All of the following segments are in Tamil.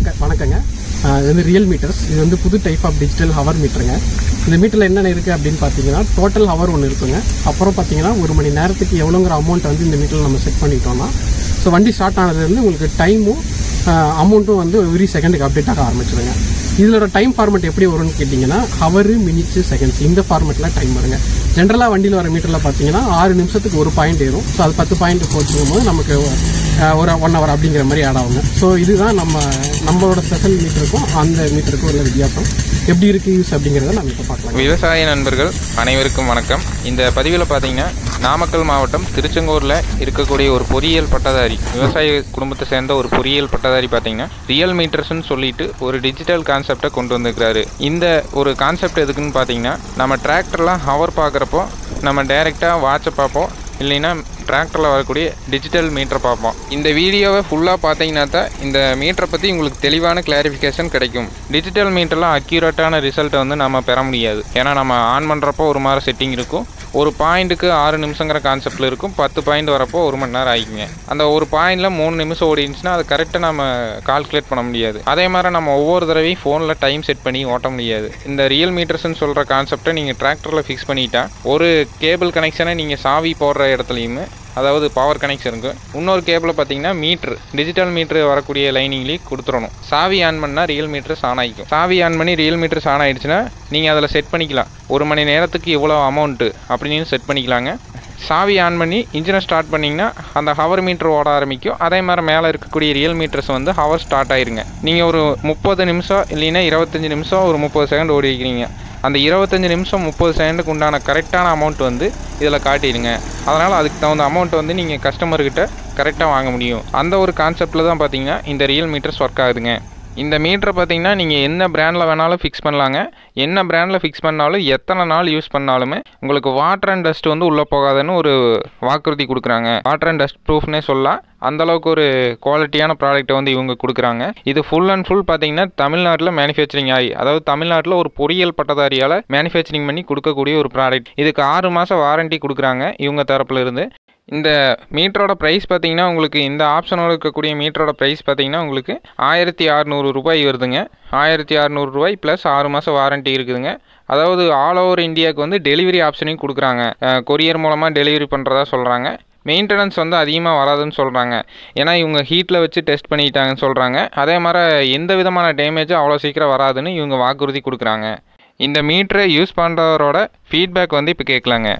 வணக்க வணக்கங்க ஆஹ் இது வந்து ரியல் மீட்டர்ஸ் இது வந்து புது டைப் ஆஃப் டிஜிட்டல் ஹவர் மீட்டருங்க இந்த மீட்டரில் என்னென்ன இருக்குது அப்படின்னு பார்த்தீங்கன்னா டோட்டல் ஹவர் ஒன்று இருக்குங்க அப்புறம் பார்த்தீங்கன்னா ஒரு மணி நேரத்துக்கு எவ்வளோங்கிற அமௌண்ட் வந்து இந்த மீட்டரில் நம்ம செட் பண்ணிட்டோம்னா ஸோ வண்டி ஸ்டார்ட் ஆனதுலேருந்து உங்களுக்கு டைமும் அமௌண்ட்டும் வந்து எவ்ரி செகண்டுக்கு அப்டேட் ஆக ஆரம்பிச்சிடுங்க இதோட டைம் ஃபார்மேட் எப்படி வரும்னு கேட்டிங்கன்னா ஹவரு மினிட்ஸ் செகண்ட்ஸ் இந்த ஃபார்மேட்டில் டைம் வருங்க ஜென்ரலாக வண்டியில் வர மீட்டரில் பார்த்தீங்கன்னா ஆறு நிமிஷத்துக்கு ஒரு பாயிண்ட் ஏறும் ஸோ அது பத்து பாயிண்ட் போச்சுக்கும் போது நமக்கு அஹ், ஒரு ஒன் ஹவர் அப்படிங்கிற மாதிரி ஆட் ஆகுங்க ஸோ இதுதான் நம்ம நம்மளோட ஸ்பெஷல் மீட்டருக்கும் அந்த மீட்டருக்கும் உள்ள வித்தியாசம் எப்படி இருக்குது யூஸ் அப்படிங்கிறத நம்ம இப்போ பார்க்கலாம் விவசாய நண்பர்கள் அனைவருக்கும் வணக்கம் இந்த பதிவில் பார்த்தீங்கன்னா நாமக்கல் மாவட்டம் திருச்செங்கூரில் இருக்கக்கூடிய ஒரு பொறியியல் பட்டதாரி விவசாய குடும்பத்தை சேர்ந்த ஒரு பொறியியல் பட்டதாரி பார்த்தீங்கன்னா ரியல் மீட்டர்ஸ்னு சொல்லிட்டு ஒரு டிஜிட்டல் கான்செப்டை கொண்டு வந்திருக்கிறாரு இந்த ஒரு கான்செப்ட் எதுக்குன்னு பார்த்தீங்கன்னா நம்ம டிராக்டர்லாம் ஹவர் பார்க்குறப்போ நம்ம டைரெக்டாக வாட்சை பார்ப்போம் இல்லைன்னா டிராக்டரில் வரக்கூடிய டிஜிட்டல் மீட்டரை பார்ப்போம் இந்த வீடியோவை ஃபுல்லாக பார்த்தீங்கன்னா தான் இந்த மீட்டரை பற்றி உங்களுக்கு தெளிவான கிளாரிஃபிகேஷன் கிடைக்கும் டிஜிட்டல் மீட்டரில் அக்யூரேட்டான ரிசல்ட்டை வந்து நம்ம பெற முடியாது ஏன்னா நம்ம ஆன் பண்ணுறப்போ ஒரு மாதிரி செட்டிங் இருக்கும் ஒரு பாயிண்ட்டுக்கு ஆறு நிமிஷங்கிற கான்செப்டில் இருக்கும் பத்து பாயிண்ட் வரப்போ ஒரு மணி நேரம் ஆகிக்குங்க அந்த ஒரு பாயிண்டில் மூணு நிமிஷம் ஓடிச்சுன்னா அது கரெக்டாக நம்ம கால்குலேட் பண்ண முடியாது அதே மாதிரி நம்ம ஒவ்வொரு தடவையும் ஃபோனில் டைம் செட் பண்ணி ஓட்ட முடியாது இந்த ரியல் மீட்டர்ஸ்னு சொல்கிற கான்செப்டை நீங்கள் டிராக்டரில் ஃபிக்ஸ் பண்ணிட்டா ஒரு கேபிள் கனெக்ஷனை நீங்கள் சாவி போடுற இடத்துலையுமே அதாவது பவர் கனெக்ஷன் இருக்கு இன்னொரு கேபிளில் பார்த்தீங்கன்னா மீட்ரு டிஜிட்டல் மீட்ரு வரக்கூடிய லைனிங்லேயே கொடுத்துடணும் சாவி ஆன் பண்ணால் ரியல் மீட்டர்ஸ் ஆன் ஆகிக்கும் சாவி ஆன் பண்ணி ரியல் மீட்டர்ஸ் ஆன் ஆயிடுச்சுன்னா நீங்கள் அதில் செட் பண்ணிக்கலாம் ஒரு மணி நேரத்துக்கு இவ்வளோ அமௌண்ட்டு அப்படின்னு செட் பண்ணிக்கலாங்க சாவி ஆன் பண்ணி இன்ஜினை ஸ்டார்ட் பண்ணிங்கன்னா அந்த ஹவர் மீட்டர் ஓட ஆரம்பிக்கும் அதே மாதிரி மேலே இருக்கக்கூடிய ரியல் மீட்டர்ஸ் வந்து ஹவர் ஸ்டார்ட் ஆயிருங்க நீங்கள் ஒரு முப்பது நிமிஷம் இல்லைன்னா இருபத்தஞ்சி நிமிஷம் ஒரு முப்பது செகண்ட் ஓடி வைக்கிறீங்க அந்த இருபத்தஞ்சி நிமிஷம் முப்பது செகண்டுக்கு உண்டான கரெக்டான அமௌண்ட் வந்து இதில் காட்டிடுங்க அதனால் அதுக்கு தகுந்த அமௌண்ட் வந்து நீங்கள் கஸ்டமர்கிட்ட கரெக்டாக வாங்க முடியும் அந்த ஒரு கான்செப்டில் தான் பார்த்தீங்கன்னா இந்த ரியல் மீட்டர்ஸ் ஒர்க் ஆகுதுங்க இந்த மீட்டரை பார்த்தீங்கன்னா நீங்கள் என்ன பிராண்டில் வேணாலும் ஃபிக்ஸ் பண்ணலாங்க என்ன பிராண்டில் ஃபிக்ஸ் பண்ணாலும் எத்தனை நாள் யூஸ் பண்ணாலுமே உங்களுக்கு வாட்டர் அண்ட் டஸ்ட் வந்து உள்ளே போகாதுன்னு ஒரு வாக்குறுதி கொடுக்குறாங்க வாட்டர் அண்ட் டஸ்ட் ப்ரூஃப்னே சொல்லலாம் அந்த அளவுக்கு ஒரு குவாலிட்டியான ப்ராடக்ட்டை வந்து இவங்க கொடுக்குறாங்க இது ஃபுல் அண்ட் ஃபுல் பார்த்தீங்கன்னா தமிழ்நாட்டில் மேனுஃபேக்சரிங் ஆகி அதாவது தமிழ்நாட்டில் ஒரு பொறியியல் பட்டதாரியால் மேனுஃபேக்சரிங் பண்ணி கொடுக்கக்கூடிய ஒரு ப்ராடக்ட் இதுக்கு ஆறு மாதம் வாரண்டி கொடுக்குறாங்க இவங்க தரப்புல இருந்து இந்த மீட்டரோட ப்ரைஸ் பார்த்தீங்கன்னா உங்களுக்கு இந்த ஆப்ஷனோட இருக்கக்கூடிய மீட்டரோட ப்ரைஸ் பார்த்தீங்கன்னா உங்களுக்கு ஆயிரத்தி அறநூறு ரூபாய் வருதுங்க ஆயிரத்தி அறநூறு ரூபாய் ப்ளஸ் ஆறு மாதம் வாரண்டி இருக்குதுங்க அதாவது ஆல் ஓவர் இந்தியாவுக்கு வந்து டெலிவரி ஆப்ஷனையும் கொடுக்குறாங்க கொரியர் மூலமாக டெலிவரி பண்ணுறதா சொல்கிறாங்க மெயின்டெனன்ஸ் வந்து அதிகமாக வராதுன்னு சொல்கிறாங்க ஏன்னா இவங்க ஹீட்டில் வச்சு டெஸ்ட் பண்ணிட்டாங்கன்னு சொல்கிறாங்க அதே மாதிரி எந்த விதமான டேமேஜும் அவ்வளோ சீக்கிரம் வராதுன்னு இவங்க வாக்குறுதி கொடுக்குறாங்க இந்த மீட்டரை யூஸ் பண்ணுறவரோட ஃபீட்பேக் வந்து இப்போ கேட்கலாங்க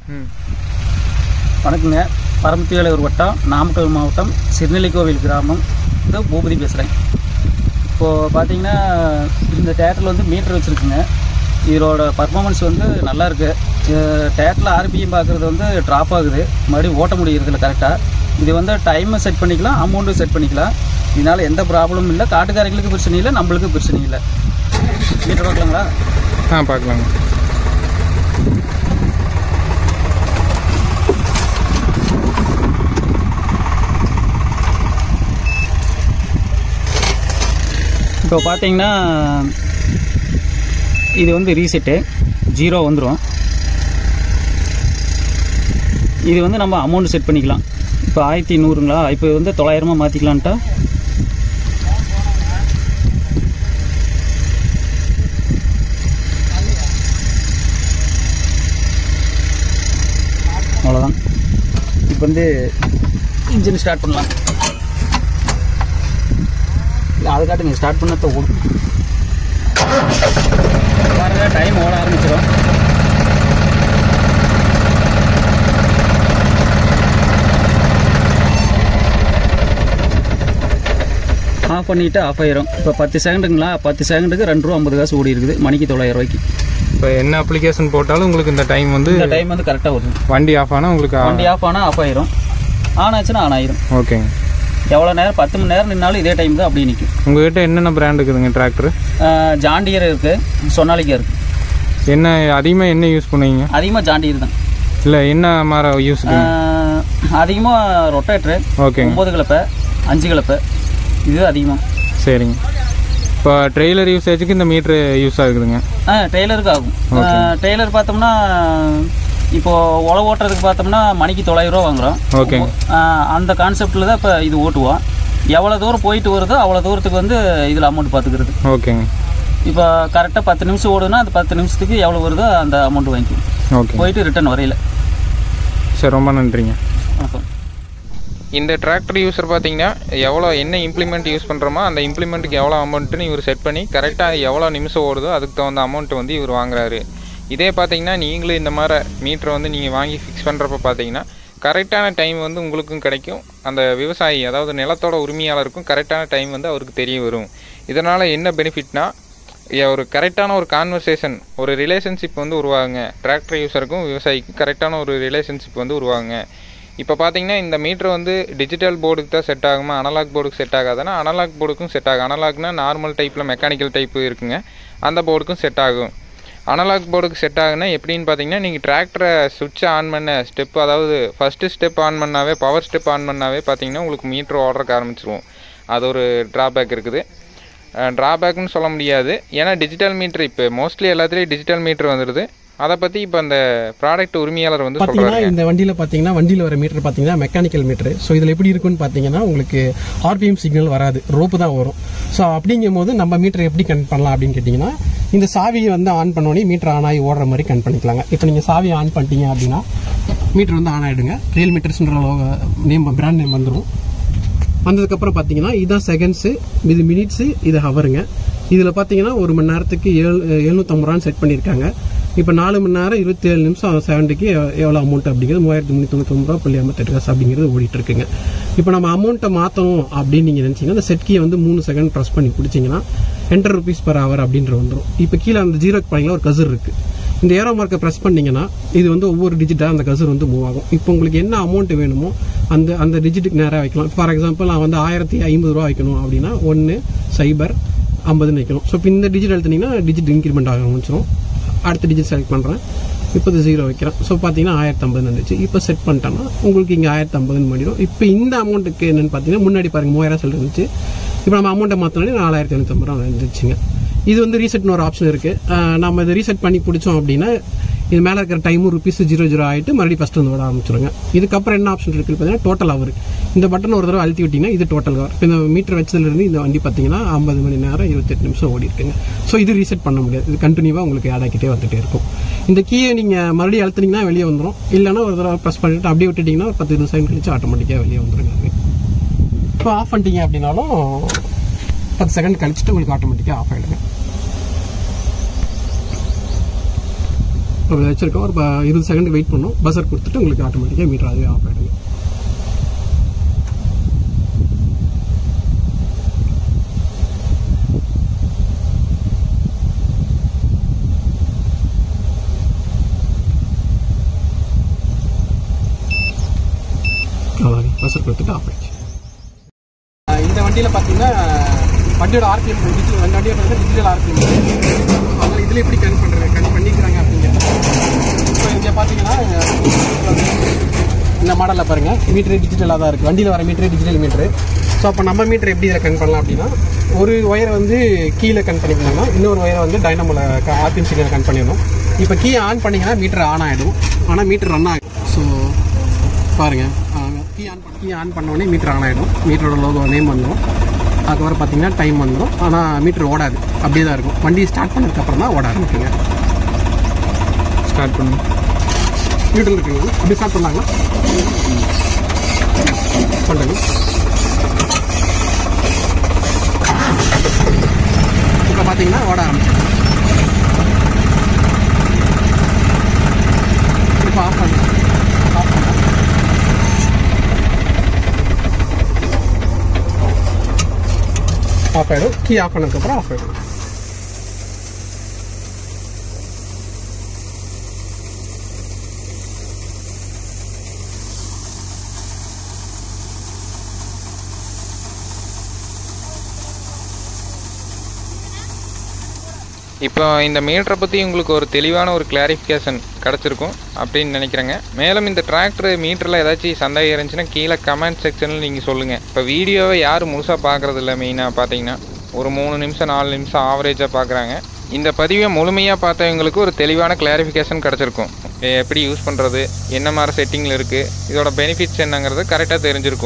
வணக்கங்க பரமத்திவேலூர் வட்டம் நாமக்கல் மாவட்டம் சிறுநெல்லிக்கோவில் கிராமம் இது பூபதி பேசுகிறேன் இப்போது பார்த்தீங்கன்னா இந்த தேட்டரில் வந்து மீட்டர் வச்சுருக்குங்க இதோட பர்ஃபார்மன்ஸ் வந்து நல்லா இருக்கு தேட்டரில் ஆர்பிஎம் பார்க்குறது வந்து ட்ராப் ஆகுது மறுபடியும் ஓட்ட முடியறதில்ல கரெக்டாக இது வந்து டைமை செட் பண்ணிக்கலாம் அமௌண்ட்டும் செட் பண்ணிக்கலாம் இதனால் எந்த ப்ராப்ளமும் இல்லை காட்டுக்காரங்களுக்கு பிரச்சனை இல்லை நம்மளுக்கும் பிரச்சனை இல்லை மீட்டர் பார்க்கலாங்களா ஆ பார்க்கலாங்க இப்போ பார்த்தீங்கன்னா இது வந்து ரீசெட்டு ஜீரோ வந்துடும் இது வந்து நம்ம அமௌண்ட் செட் பண்ணிக்கலாம் இப்போ ஆயிரத்தி நூறுங்களா இப்போ வந்து தொள்ளாயிரமா மாற்றிக்கலான்ட்டா அவ்வளோதான் இப்போ வந்து இன்ஜின் ஸ்டார்ட் பண்ணலாம் இல்லை அதை காட்டுங்க ஸ்டார்ட் பண்ணத ஓடும் பாருங்க டைம் ஓட ஆரம்பிச்சிடும் ஆஃப் பண்ணிவிட்டு ஆஃப் ஆயிரும் இப்போ பத்து செகண்டுங்களா பத்து செகண்டுக்கு ரெண்டு ரூபா ஐம்பது காசு ஓடி இருக்குது மணிக்கு தொள்ளாயிரம் ரூபாய்க்கு இப்போ என்ன அப்ளிகேஷன் போட்டாலும் உங்களுக்கு இந்த டைம் வந்து இந்த டைம் வந்து கரெக்டாக வருது வண்டி ஆஃப் ஆனால் உங்களுக்கு வண்டி ஆஃப் ஆனால் ஆஃப் ஆயிரும் ஆன் ஆச்சுன்னா ஆன் ஆயிரும் ஓகேங்க எவ்வளோ நேரம் பத்து மணி நேரம் நின்னாலும் இதே டைம் தான் அப்படியே நிற்கும் உங்ககிட்ட என்னென்ன பிராண்ட் இருக்குதுங்க டிராக்டர் ஜாண்டியர் இருக்குது சொன்னாலிக்கா இருக்குது என்ன அதிகமாக என்ன யூஸ் பண்ணுவீங்க அதிகமாக ஜாண்டியர் தான் இல்லை என்ன மாதிரி யூஸ் அதிகமாக ரொட்டேட்ரு ஓகேங்க ஒம்பது கிளப்பை அஞ்சு கிளப்பை இது அதிகமாக சரிங்க இப்போ ட்ரெய்லர் யூசேஜுக்கு இந்த மீட்ரு யூஸ் ஆகுதுங்க ஆ டெய்லருக்கு ஆகும் டெய்லர் பார்த்தோம்னா இப்போ உழவு ஓட்டுறதுக்கு பார்த்தோம்னா மணிக்கு தொள்ளாயிரம் ரூபா வாங்குறோம் ஓகேங்க ஆ, அந்த கான்செப்டில் தான் இப்போ இது ஓட்டுவோம் எவ்வளோ தூரம் போயிட்டு வருதோ அவ்வளோ தூரத்துக்கு வந்து இதில் அமௌண்ட் பார்த்துக்கிறது ஓகேங்க இப்போ கரெக்டாக பத்து நிமிஷம் ஓடுனா அந்த பத்து நிமிஷத்துக்கு எவ்வளோ வருதோ அந்த அமௌண்ட் வாங்கிக்கும் ஓகே போயிட்டு ரிட்டர்ன் வரையில சரி ரொம்ப நன்றிங்க வணக்கம் இந்த டிராக்டர் யூஸர் பார்த்தீங்கன்னா எவ்வளோ என்ன இம்ப்ளிமெண்ட் யூஸ் பண்ணுறோமோ அந்த இம்ப்ளிமெண்ட்டுக்கு எவ்வளோ அமௌண்ட்டுன்னு இவர் செட் பண்ணி கரெக்டாக எவ்வளோ நிமிஷம் ஓடுதோ அதுக்கு தகுந்த அமௌண்ட் வந்து இவர் வாங்குறாரு இதே பார்த்தீங்கன்னா நீங்களும் இந்த மாதிரி மீட்டரை வந்து நீங்கள் வாங்கி ஃபிக்ஸ் பண்ணுறப்ப பார்த்தீங்கன்னா கரெக்டான டைம் வந்து உங்களுக்கும் கிடைக்கும் அந்த விவசாயி அதாவது நிலத்தோட உரிமையாளருக்கும் கரெக்டான டைம் வந்து அவருக்கு தெரிய வரும் இதனால் என்ன பெனிஃபிட்னா ஒரு கரெக்டான ஒரு கான்வர்சேஷன் ஒரு ரிலேஷன்ஷிப் வந்து உருவாகுங்க டிராக்டர் யூஸருக்கும் விவசாயிக்கும் கரெக்டான ஒரு ரிலேஷன்ஷிப் வந்து உருவாகுங்க இப்போ பார்த்தீங்கன்னா இந்த மீட்ரு வந்து டிஜிட்டல் போர்டுக்கு தான் செட் ஆகுமா அனலாக் போர்டுக்கு செட் ஆகாதுன்னா அனலாக் போர்டுக்கும் செட் ஆகும் அனலாக்னா நார்மல் டைப்பில் மெக்கானிக்கல் டைப்பு இருக்குங்க அந்த போர்டுக்கும் செட் ஆகும் அனலாக் போர்டுக்கு செட் ஆகுனா எப்படின்னு பார்த்தீங்கன்னா நீங்கள் டிராக்டரை சுவிட்ச் ஆன் பண்ண ஸ்டெப் அதாவது ஃபஸ்ட்டு ஸ்டெப் ஆன் பண்ணாவே பவர் ஸ்டெப் ஆன் பண்ணாவே பார்த்தீங்கன்னா உங்களுக்கு மீட்ரு ஓடுறக்கு ஆரம்பிச்சிருவோம் அது ஒரு ட்ராபேக் இருக்குது ட்ராபேக்னு சொல்ல முடியாது ஏன்னா டிஜிட்டல் மீட்ரு இப்போ மோஸ்ட்லி எல்லாத்துலேயும் டிஜிட்டல் மீட்ரு வந்துடுது அதை பற்றி இப்போ அந்த ப்ராடக்ட் உரிமையாளர் வந்து பார்த்தீங்கன்னா சொல்கிறாங்க இந்த வண்டியில் பார்த்தீங்கன்னா வண்டியில் வர மீட்டர் பார்த்தீங்கன்னா மெக்கானிக்கல் மீட்டர் ஸோ இதில் எப்படி இருக்குன்னு பார்த்தீங்கன்னா உங்களுக்கு ஆர்பிஎம் சிக்னல் வராது ரோப்பு தான் வரும் ஸோ அப்படிங்கும் போது நம்ம மீட்டர் எப்படி கனெக்ட் பண்ணலாம் அப்படின்னு கேட்டிங்கன்னா இந்த சாவியை வந்து ஆன் பண்ணோடனே மீட்டர் ஆன் ஆகி ஓடுற மாதிரி கனெக்ட் பண்ணிக்கலாங்க இப்போ நீங்கள் சாவியை ஆன் பண்ணிட்டீங்க அப்படின்னா மீட்டர் வந்து ஆன் ஆகிடுங்க ரியல் மீட்டர்ஸ்ன்ற நேம் பிராண்ட் நேம் வந்துடும் வந்ததுக்கப்புறம் பார்த்தீங்கன்னா இதுதான் செகண்ட்ஸு இது மினிட்ஸு இது ஹவருங்க இதில் பார்த்தீங்கன்னா ஒரு மணி நேரத்துக்கு ஏழு எழுநூற்றம்பது ரூபான்னு செட் பண்ணியிருக்காங்க இப்போ நாலு மணி நேரம் இருபத்தேழு நிமிஷம் செவன்ட்டுக்கு எவ்வளோ அமௌண்ட் அப்படிங்கிறது மூவாயிரத்தி முந்நூற்றி தொண்ணூத்தொம்பது ரூபா புள்ளி ஐம்பத்தெட்டு காசு அப்படிங்கிறது ஓடிட்டு இருக்குங்க இப்போ நம்ம அமௌண்ட்டை மாற்றணும் அப்படின்னு நீங்கள் நினச்சிங்கன்னா அந்த செட் கீயை வந்து மூணு செகண்ட் ப்ரெஸ் பண்ணி பிடிச்சிங்கன்னா என்டர் ருபீஸ் பர் ஹவர் அப்படின்ற வந்துடும் இப்போ கீழே அந்த ஜீரோக்கு பாருங்களா ஒரு கசர் இருக்குது இந்த ஏரோ மார்க்கை ப்ரெஸ் பண்ணீங்கன்னா இது வந்து ஒவ்வொரு டிஜிட்டாக அந்த கசர் வந்து மூவ் ஆகும் இப்போ உங்களுக்கு என்ன அமௌண்ட் வேணுமோ அந்த அந்த டிஜிட்டுக்கு நேராக வைக்கலாம் ஃபார் எக்ஸாம்பிள் நான் வந்து ஆயிரத்தி ஐம்பது ரூபா வைக்கணும் அப்படின்னா ஒன்று சைபர் ஐம்பதுன்னு வைக்கணும் ஸோ இப்போ இந்த டிஜிட் எழுத்துனீங்கன்னா டிஜிட் இன்க்ரிமெண்ட் ஆக ஆரம்பிச்சிடும் அடுத்த டிஜிட் செலக்ட் பண்ணுறேன் இப்போ இது ஜீரோ வைக்கிறேன் ஸோ பார்த்தீங்கன்னா ஆயிரத்தி ஐம்பதுன்னு இருந்துச்சு இப்போ செட் பண்ணிட்டேன்னா உங்களுக்கு இங்கே ஆயிரத்தி ஐம்பதுன்னு பண்ணிடும் இப்போ இந்த அமௌண்ட்டுக்கு என்னன்னு பார்த்தீங்கன்னா முன்னாடி பாருங்க மூவாயிரம் சொல்லி இருந்துச்சு இப்போ நம்ம அமௌண்ட்டை மாற்றினாலே நாலாயிரத்தி எழுநூத்தம்பது ரூபா இருந்துச்சுங்க இது வந்து ரீசெட்னு ஒரு ஆப்ஷன் இருக்குது நம்ம இதை ரீசெட் பண்ணி பிடிச்சோம் அப்படின்னா இது மேலே இருக்கிற டைமும் ருபீஸ் ஜீரோ ஜீரோ ஆகிட்டு மறுபடியும் ஃபஸ்ட்டு வந்து விட ஆரம்பிச்சிருங்க இதுக்கப்புறம் என்ன ஆப்ஷன் இருக்குது பார்த்தீங்கன்னா டோட்டல் அவர் இந்த பட்டன் ஒரு தடவை அழுத்தி விட்டிங்கன்னா இது டோட்டல் அவர் இப்போ இந்த மீட்டர் வச்சதுலேருந்து இந்த வண்டி பார்த்தீங்கன்னா ஐம்பது மணி நேரம் இருபத்தெட்டு நிமிஷம் ஓடி இருக்குங்க ஸோ இது ரீசெட் பண்ண முடியாது இது கண்டினியூவாக உங்களுக்கு ஆட் ஆகிட்டே வந்துட்டே இருக்கும் இந்த கீயை நீங்கள் மறுபடியும் அழுத்துனீங்கன்னா வெளியே வந்துடும் இல்லைன்னா ஒரு தடவை ப்ரெஸ் பண்ணிட்டு அப்படியே விட்டுட்டிங்கன்னா ஒரு பத்து இருபது செகண்ட் கழிச்சு ஆட்டோமேட்டிக்காக வெளியே வந்துருங்க அது இப்போ ஆஃப் பண்ணிட்டீங்க அப்படின்னாலும் பத்து செகண்ட் கழிச்சுட்டு உங்களுக்கு ஆட்டோமேட்டிக்காக ஆஃப் ஆகிடுங்க இப்போ வச்சிருக்கோம் ஒரு ப- இருபது செகண்ட் வெயிட் பண்ணும் பஸர் கொடுத்துட்டு உங்களுக்கு ஆட்டோமேட்டிக்காக மீட்டர் அதுவே ஆஃப் ஆகிடுங்க அவ்வளோதான் பஸர் கொடுத்துட்டு ஆஃப் ஆயிடுச்சு இந்த வண்டியில் பார்த்தீங்கன்னா வண்டியோட ஆர்பிஎம் டிஜிட்டல் அந்த வண்டியோட வந்து டிஜிட்டல் ஆர்பிஎம் அதனால் இதில் எப்படி கனெக்ட் பண்ணுறது கனெக்ட் பண்ணிக்கிறாங்க அப்படிங்கிறது இப்போ இங்கே பார்த்தீங்கன்னா இந்த மாடலில் பாருங்கள் மீட்டர் டிஜிட்டலாக தான் இருக்குது வண்டியில் வர மீட்டர் டிஜிட்டல் மீட்ரு ஸோ அப்போ நம்ம மீட்டர் எப்படி இதில் கனெக்ட் பண்ணலாம் அப்படின்னா ஒரு ஒயரை வந்து கீழே கனெக்ட் பண்ணிக்கணும்னா இன்னொரு ஒயரை வந்து டைனமோல ஆர்பிஎம் சிக்னல் கனெக்ட் பண்ணிடணும் இப்போ கீ ஆன் பண்ணிங்கன்னா மீட்டர் ஆன் ஆகிடும் ஆனால் மீட்டர் ரன் ஆகிடும் ஸோ பாருங்க கீ ஆன் கீ ஆன் பண்ண உடனே மீட்டர் ஆன் ஆகிடும் மீட்டரோட லோகோ நேம் வந்துடும் அதுக்கப்புறம் பார்த்தீங்கன்னா டைம் வந்துடும் ஆனால் மீட்டர் ஓடாது அப்படியே தான் இருக்கும் வண்டி ஸ்டார்ட் பண்ணதுக்கப்புறம் தான் ஓட ஆரம்பிக்குங்க ஸ்டார்ட் பண்ணு மீட்டர் இருக்குங்க அப்படி ஸ்டார்ட் பண்ணாங்களா பண்ணுங்க இப்போ பார்த்தீங்கன்னா ஓட ஆரம்பிச்சு இப்போ ஆஃப் பண்ணு ஆஃப் பண்ணு ஆஃப் ஆகிடும் கீ ஆஃப் பண்ணதுக்கப்புறம் ஆஃப் ஆகிடும் இப்போ இந்த மீட்டரை பற்றி உங்களுக்கு ஒரு தெளிவான ஒரு கிளாரிஃபிகேஷன் கிடச்சிருக்கும் அப்படின்னு நினைக்கிறேங்க மேலும் இந்த டிராக்டர் மீட்டரில் ஏதாச்சும் சந்தேகம் இருந்துச்சுன்னா கீழே கமெண்ட் செக்ஷனில் நீங்கள் சொல்லுங்கள் இப்போ வீடியோவை யாரும் முழுசாக பார்க்குறது இல்லை மெயினாக பார்த்தீங்கன்னா ஒரு மூணு நிமிஷம் நாலு நிமிஷம் ஆவரேஜாக பார்க்குறாங்க இந்த பதிவை முழுமையாக பார்த்தவங்களுக்கு ஒரு தெளிவான கிளாரிஃபிகேஷன் கிடச்சிருக்கும் எப்படி யூஸ் பண்ணுறது என்ன மாதிரி செட்டிங்கில் இருக்குது இதோட பெனிஃபிட்ஸ் என்னங்கிறது கரெக்டாக தெரிஞ்சிருக்கும்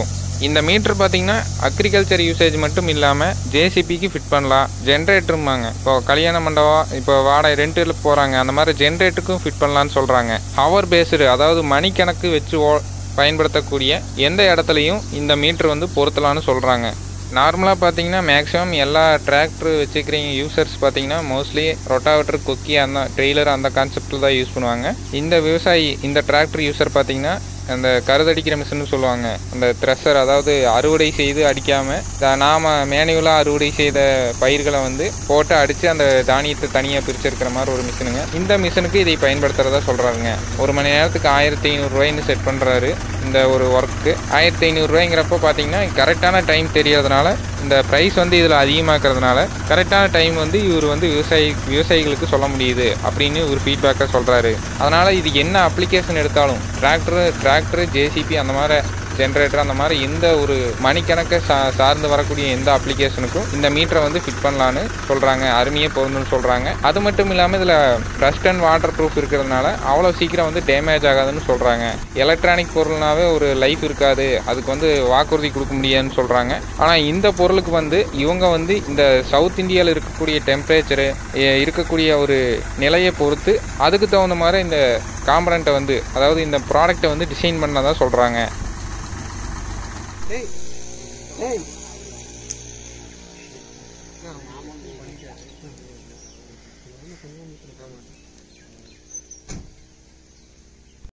இந்த மீட்டர் பார்த்தீங்கன்னா அக்ரிகல்ச்சர் யூசேஜ் மட்டும் இல்லாமல் ஜேசிபிக்கு ஃபிட் பண்ணலாம் ஜென்ரேட்டருமாங்க இப்போ கல்யாண மண்டபம் இப்போ வாடகை ரெண்டில் போகிறாங்க அந்த மாதிரி ஜென்ரேட்டருக்கும் ஃபிட் பண்ணலான்னு சொல்கிறாங்க ஹவர் பேஸ்டு அதாவது மணிக்கணக்கு வச்சு ஓ பயன்படுத்தக்கூடிய எந்த இடத்துலையும் இந்த மீட்டர் வந்து பொருத்தலான்னு சொல்கிறாங்க நார்மலாக பார்த்தீங்கன்னா மேக்ஸிமம் எல்லா டிராக்டர் வச்சுக்கிறீங்க யூசர்ஸ் பார்த்தீங்கன்னா மோஸ்ட்லி ரொட்டாவேட்டர் கொக்கி அந்த ட்ரெய்லர் அந்த கான்செப்டில் தான் யூஸ் பண்ணுவாங்க இந்த விவசாயி இந்த டிராக்டர் யூசர் பார்த்தீங்கன்னா அந்த கருதடிக்கிற மிஷின்னு சொல்லுவாங்க அந்த த்ரெஷர் அதாவது அறுவடை செய்து அடிக்காமல் நாம் மேனுவலாக அறுவடை செய்த பயிர்களை வந்து போட்டு அடித்து அந்த தானியத்தை தனியாக பிரிச்சிருக்கிற மாதிரி ஒரு மிஷினுங்க இந்த மிஷினுக்கு இதை பயன்படுத்துகிறதா சொல்கிறாங்க ஒரு மணி நேரத்துக்கு ஆயிரத்தி ஐநூறுரூவாயின்னு செட் பண்ணுறாரு இந்த ஒரு ஒர்க்கு ஆயிரத்தி ஐநூறுரூவாய்ங்கிறப்ப பார்த்தீங்கன்னா கரெக்டான டைம் தெரியறதுனால இந்த ப்ரைஸ் வந்து இதில் அதிகமாக்குறதுனால கரெக்டான டைம் வந்து இவர் வந்து விவசாயி விவசாயிகளுக்கு சொல்ல முடியுது அப்படின்னு ஒரு ஃபீட்பேக்காக சொல்கிறாரு அதனால் இது என்ன அப்ளிகேஷன் எடுத்தாலும் டிராக்டரு டிராக்டரு ஜேசிபி அந்த மாதிரி ஜென்ரேட்டர் அந்த மாதிரி எந்த ஒரு மணிக்கணக்கை சா சார்ந்து வரக்கூடிய எந்த அப்ளிகேஷனுக்கும் இந்த மீட்டரை வந்து ஃபிட் பண்ணலான்னு சொல்கிறாங்க அருமையே பொருந்துன்னு சொல்கிறாங்க அது மட்டும் இல்லாமல் இதில் ரஸ்ட் அண்ட் வாட்டர் ப்ரூஃப் இருக்கிறதுனால அவ்வளோ சீக்கிரம் வந்து டேமேஜ் ஆகாதுன்னு சொல்கிறாங்க எலக்ட்ரானிக் பொருள்னாவே ஒரு லைஃப் இருக்காது அதுக்கு வந்து வாக்குறுதி கொடுக்க முடியாதுன்னு சொல்கிறாங்க ஆனால் இந்த பொருளுக்கு வந்து இவங்க வந்து இந்த சவுத் இந்தியாவில் இருக்கக்கூடிய டெம்பரேச்சரு இருக்கக்கூடிய ஒரு நிலையை பொறுத்து அதுக்கு தகுந்த மாதிரி இந்த காம்பனண்ட்டை வந்து அதாவது இந்த ப்ராடக்ட்டை வந்து டிசைன் பண்ணதான் சொல்கிறாங்க ஏய் ஏய்